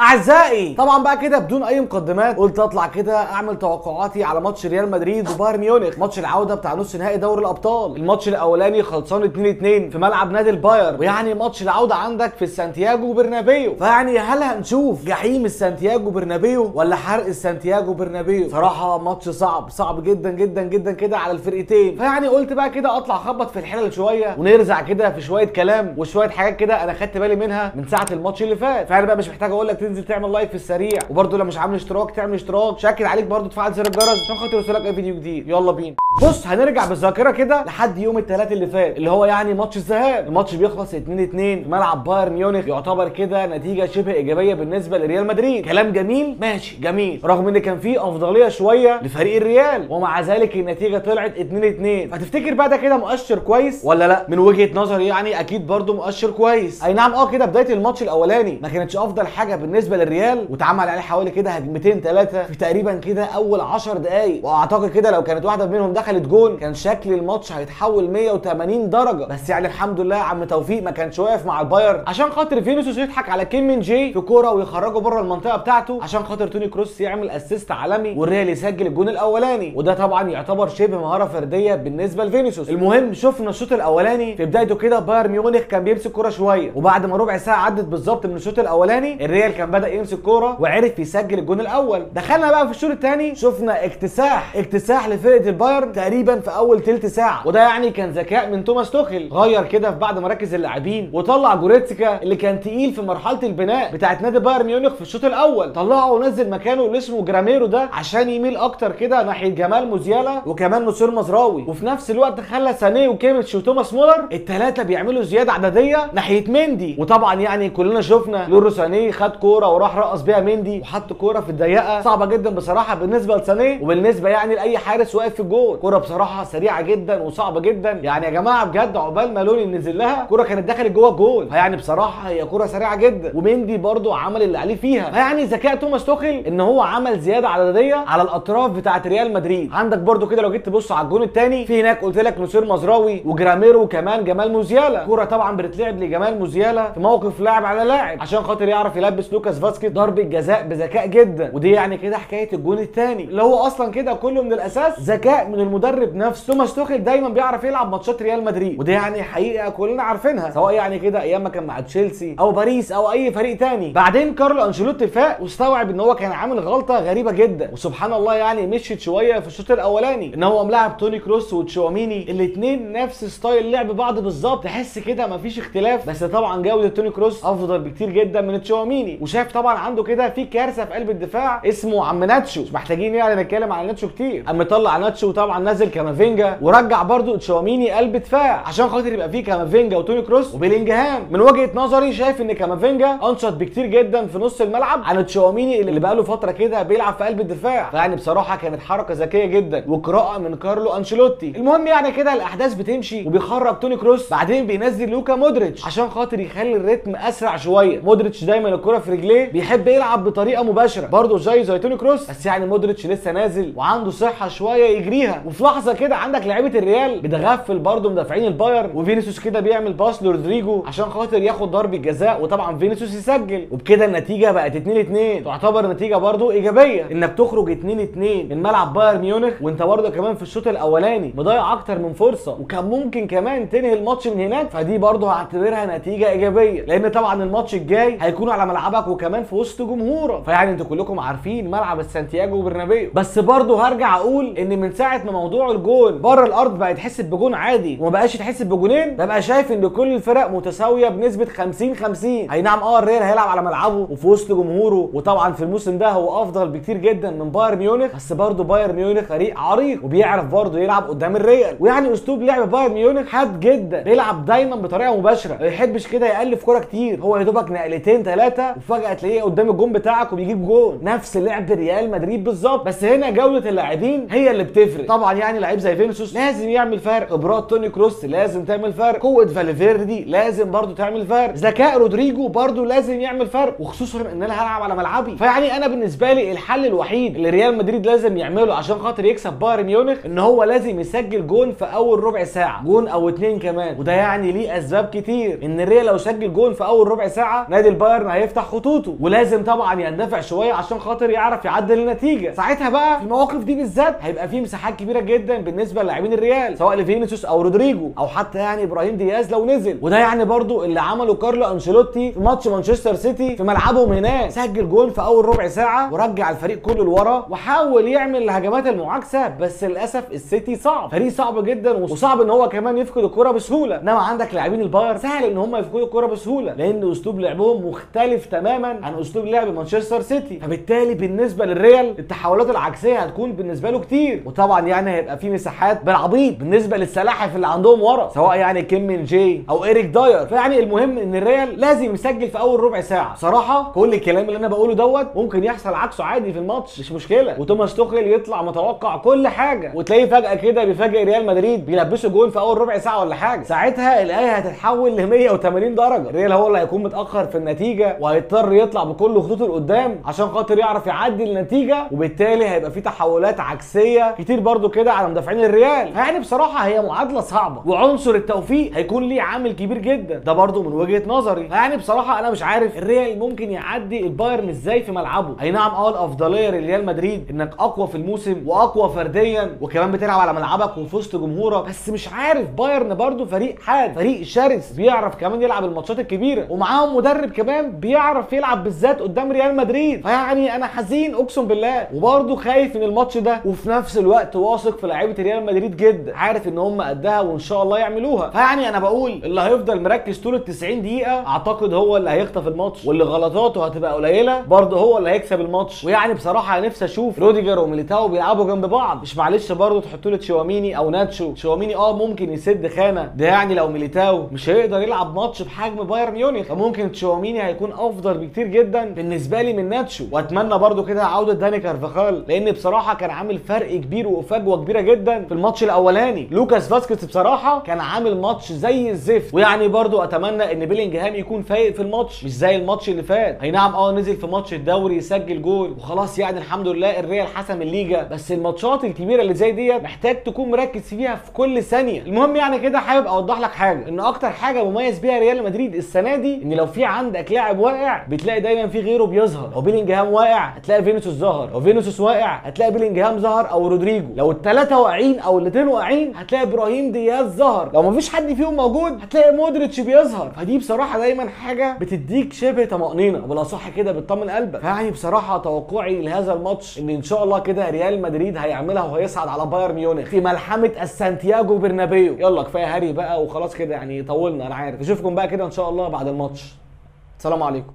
اعزائي طبعا بقى كده بدون اي مقدمات قلت اطلع كده اعمل توقعاتي على ماتش ريال مدريد وبايرن ميونخ ماتش العوده بتاع نص نهائي دوري الابطال الماتش الاولاني خلصان 2 2 في ملعب نادي البايرن ويعني ماتش العوده عندك في السانتياغو برنابيو فيعني هل هنشوف جحيم السانتياغو برنابيو ولا حرق السانتياغو برنابيو صراحه ماتش صعب صعب جدا جدا جدا كده على الفرقتين فيعني قلت بقى كده اطلع اخبط في الحلل شويه ونرزع كده في شويه كلام وشويه حاجات كده انا خدت بالي منها من ساعه الماتش اللي فات فانا بقى مش محتاج اقول لك تنزل تعمل لايك في السريع وبرده لو مش عامل اشتراك تعمل اشتراك شاكر عليك برده تفعل زر الجرس عشان خاطر يوصلك اي فيديو جديد يلا بينا بص هنرجع بالذاكره كده لحد يوم الثلاث اللي فات اللي هو يعني ماتش الذهاب الماتش بيخلص 2 2 في ملعب بايرن ميونخ يعتبر كده نتيجه شبه ايجابيه بالنسبه لريال مدريد كلام جميل ماشي جميل رغم ان كان في افضليه شويه لفريق الريال ومع ذلك النتيجه طلعت 2 2 فتفتكر بقى ده كده مؤشر كويس ولا لا من وجهه نظري يعني اكيد برده مؤشر كويس اي نعم اه كده بدايه الماتش الاولاني ما كانتش افضل حاجه بالنسبه للريال واتعمل عليه حوالي كده هجمتين ثلاثه في تقريبا كده اول 10 دقائق واعتقد كده لو كانت واحده منهم دخلت جون كان شكل الماتش هيتحول 180 درجه بس يعني الحمد لله عم توفيق ما كانش واقف مع البايرن عشان خاطر فينيسيوس يضحك على كيم من جي في كوره ويخرجه بره المنطقه بتاعته عشان خاطر توني كروس يعمل اسيست عالمي والريال يسجل الجون الاولاني وده طبعا يعتبر شبه مهاره فرديه بالنسبه لفينيسيوس المهم شفنا الشوط الاولاني في بدايته كده بايرن ميونخ كان بيمسك كوره شويه وبعد ما ربع ساعه عدت بالظبط من الشوط الاولاني الريال كان بدا يمسك كوره وعرف يسجل الجون الاول دخلنا بقى في الشوط الثاني شفنا اكتساح اكتساح لفرقه البايرن تقريبا في اول ثلث ساعه وده يعني كان ذكاء من توماس توخيل غير كده في بعض مراكز اللاعبين وطلع جوريتسكا اللي كان تقيل في مرحله البناء بتاعت نادي بايرن ميونخ في الشوط الاول طلعه ونزل مكانه اللي اسمه جراميرو ده عشان يميل اكتر كده ناحيه جمال موزيالا وكمان نصير مزراوي وفي نفس الوقت خلى سانيه وكيميتش وتوماس مولر الثلاثه بيعملوا زياده عدديه ناحيه مندي وطبعا يعني كلنا شفنا لورو سانيه خد كوره وراح رقص بيها مندي وحط كوره في الضيقه صعبه جدا بصراحه بالنسبه لسانيه وبالنسبه يعني لاي حارس واقف في الجول كوره بصراحه سريعه جدا وصعبه جدا يعني يا جماعه بجد عقبال ما لوني نزل لها كوره كانت دخلت جوه الجول فيعني بصراحه هي كوره سريعه جدا ومندي برده عمل اللي عليه فيها فيعني ذكاء توماس توخيل ان هو عمل زياده عدديه على الاطراف بتاعه ريال مدريد عندك برده كده لو جيت تبص على الجون الثاني في هناك قلت لك نصير مزراوي وجراميرو وكمان جمال موزيالا كوره طبعا بتتلعب لجمال موزيالا في موقف لاعب على لاعب عشان خاطر يعرف يلبس لوكاس فاسكيز ضربه جزاء بذكاء جدا ودي يعني كده حكايه الجون الثاني اللي هو اصلا كده كله من الاساس ذكاء من المدرب نفسه توماس توخيل دايما بيعرف يلعب ماتشات ريال مدريد ودي يعني حقيقه كلنا عارفينها سواء يعني كده ايام ما كان مع تشيلسي او باريس او اي فريق تاني بعدين كارلو انشيلوتي فاق واستوعب ان هو كان عامل غلطه غريبه جدا وسبحان الله يعني مشيت شويه في الشوط الاولاني ان هو ملاعب توني كروس وتشواميني الاثنين نفس ستايل لعب بعض بالظبط تحس كده مفيش اختلاف بس طبعا جوده توني كروس افضل بكتير جدا من تشواميني وشايف طبعا عنده كده في كارثه في قلب الدفاع اسمه عم ناتشو مش محتاجين يعني نتكلم على ناتشو كتير قام مطلع ناتشو طبعا نزل كامافينجا ورجع برده تشواميني قلب دفاع عشان خاطر يبقى فيه كامافينجا وتوني كروس وبيلينجهام من وجهه نظري شايف ان كامافينجا انشط بكتير جدا في نص الملعب عن تشواميني اللي بقاله فتره كده بيلعب في قلب الدفاع فيعني بصراحه كانت حركه ذكيه جدا وقراءه من كارلو انشيلوتي المهم يعني كده الاحداث بتمشي وبيخرج توني كروس بعدين بينزل لوكا مودريتش عشان خاطر يخلي الريتم اسرع شويه مودريتش دايما الكره في رجليه بيحب يلعب بطريقه مباشره برضه زي زي توني كروس بس يعني مودريتش لسه نازل وعنده صحه شويه يجريها وفي لحظه كده عندك لعيبه الريال بتغفل برضه مدافعين البايرن وفينيسيوس كده بيعمل باس لرودريجو عشان خاطر ياخد ضربه جزاء وطبعا فينيسيوس يسجل وبكده النتيجه بقت 2 2 تعتبر نتيجه برضه ايجابيه انك تخرج 2 2 من ملعب بايرن ميونخ وانت برضه كمان في الشوط الاولاني مضيع اكتر من فرصه وكان ممكن كمان تنهي الماتش من هناك فدي برضه هعتبرها نتيجه ايجابيه لان طبعا الماتش الجاي هيكون على ملعبك وكمان في وسط جمهورك فيعني انتوا كلكم عارفين ملعب السانتياغو برنابيو بس برضه هرجع اقول ان من ساعه ما موضوع الجول بره الارض بقى يتحسب بجون عادي وما بقاش يتحسب بجونين ببقى شايف ان كل الفرق متساويه بنسبه 50 50 اي نعم اه الريال هيلعب على ملعبه وفي وسط جمهوره وطبعا في الموسم ده هو افضل بكتير جدا من بايرن ميونخ بس برضه بايرن ميونخ فريق عريق وبيعرف برضه يلعب قدام الريال ويعني اسلوب لعب بايرن ميونخ حاد جدا بيلعب دايما بطريقه مباشره ما يحبش كده يالف كوره كتير هو يا دوبك نقلتين ثلاثه وفجاه تلاقيه قدام الجون بتاعك وبيجيب جون نفس لعب ريال مدريد بالظبط بس هنا جوده اللاعبين هي اللي بتفرق طبعا طبعا يعني لعيب زي فينيسيوس لازم يعمل فرق خبرات توني كروس لازم تعمل فرق قوه فالفيردي لازم برضو تعمل فرق ذكاء رودريجو برضو لازم يعمل فرق وخصوصا ان انا هلعب على ملعبي فيعني انا بالنسبه لي الحل الوحيد اللي ريال مدريد لازم يعمله عشان خاطر يكسب بايرن ميونخ ان هو لازم يسجل جون في اول ربع ساعه جون او اتنين كمان وده يعني ليه اسباب كتير ان الريال لو سجل جون في اول ربع ساعه نادي البايرن هيفتح خطوطه ولازم طبعا يندفع شويه عشان خاطر يعرف يعدل النتيجه ساعتها بقى في المواقف دي بالذات هيبقى في مساحات كبيره جدا بالنسبه للاعبين الريال سواء لفينيسيوس او رودريجو او حتى يعني ابراهيم دياز لو نزل وده يعني برضو اللي عمله كارلو انشيلوتي في ماتش مانشستر سيتي في ملعبهم هناك سجل جون في اول ربع ساعه ورجع الفريق كله لورا وحاول يعمل الهجمات المعاكسه بس للاسف السيتي صعب فريق صعب جدا وصعب ان هو كمان يفقد الكره بسهوله انما عندك لاعبين البايرن سهل ان هم يفقدوا الكره بسهوله لان اسلوب لعبهم مختلف تماما عن اسلوب لعب مانشستر سيتي فبالتالي بالنسبه للريال التحولات العكسيه هتكون بالنسبه له كتير وطبعا يعني هيبقى في مساحات بالعبيط بالنسبه للسلاحف اللي عندهم ورا سواء يعني كيم من جي او ايريك داير فيعني المهم ان الريال لازم يسجل في اول ربع ساعه صراحه كل الكلام اللي انا بقوله دوت ممكن يحصل عكسه عادي في الماتش مش مشكله وتوماس توخيل يطلع متوقع كل حاجه وتلاقيه فجاه كده بيفاجئ ريال مدريد بيلبسه جون في اول ربع ساعه ولا حاجه ساعتها الايه هتتحول ل 180 درجه الريال هو اللي هيكون متاخر في النتيجه وهيضطر يطلع بكل خطوطه لقدام عشان خاطر يعرف يعدي النتيجه وبالتالي هيبقى في تحولات عكسيه كتير برضو كده على مدافعين الريال يعني بصراحه هي معادله صعبه وعنصر التوفيق هيكون ليه عامل كبير جدا ده برضو من وجهه نظري يعني بصراحه انا مش عارف الريال ممكن يعدي البايرن ازاي في ملعبه اي نعم اه الافضليه لريال مدريد انك اقوى في الموسم واقوى فرديا وكمان بتلعب على ملعبك وفي وسط جمهورك بس مش عارف بايرن برضو فريق حاد فريق شرس بيعرف كمان يلعب الماتشات الكبيره ومعاهم مدرب كمان بيعرف يلعب بالذات قدام ريال مدريد فيعني انا حزين اقسم بالله وبرضو خايف من الماتش ده وفي نفس الوقت واثق في لعيبه ريال مدريد جدا عارف ان هم قدها وان شاء الله يعملوها فيعني انا بقول اللي هيفضل مركز طول ال 90 دقيقه اعتقد هو اللي هيخطف الماتش واللي غلطاته هتبقى قليله برضه هو اللي هيكسب الماتش ويعني بصراحه نفسي اشوف روديجر وميليتاو بيلعبوا جنب بعض مش معلش برضه تحطوا له تشواميني او ناتشو تشواميني اه ممكن يسد خانه ده يعني لو ميليتاو مش هيقدر يلعب ماتش بحجم بايرن ميونخ فممكن تشواميني هيكون افضل بكتير جدا بالنسبه لي من ناتشو واتمنى برضه كده عوده داني كارفاخال لان بصراحه كان عامل فرق كبير وفجوه كبيره جدا في الماتش الاولاني لوكاس فاسكيز بصراحه كان عامل ماتش زي الزفت ويعني برضه اتمنى ان بيلينجهام يكون فايق في الماتش مش زي الماتش اللي فات اي نعم اه نزل في ماتش الدوري يسجل جول وخلاص يعني الحمد لله الريال حسم الليجا بس الماتشات الكبيره اللي زي ديت محتاج تكون مركز فيها في كل ثانيه المهم يعني كده حابب اوضح لك حاجه ان اكتر حاجه مميز بيها ريال مدريد السنه دي ان لو في عندك لاعب واقع بتلاقي دايما في غيره بيظهر لو بيلينجهام واقع هتلاقي فينيسيوس ظهر لو فينيسيوس واقع هتلاقي بيلينجهام ظهر او رودريجو لو الثلاثه واقعين او الاثنين واقعين هتلاقي ابراهيم دياز ظهر لو مفيش حد فيهم موجود هتلاقي مودريتش بيظهر فدي بصراحه دايما حاجه بتديك شبه طمانينه ولا صح كده بتطمن قلبك يعني بصراحه توقعي لهذا الماتش ان ان شاء الله كده ريال مدريد هيعملها وهيصعد على بايرن ميونخ في ملحمه السانتياغو برنابيو يلا كفايه هري بقى وخلاص كده يعني طولنا انا عارف اشوفكم بقى كده ان شاء الله بعد الماتش سلام عليكم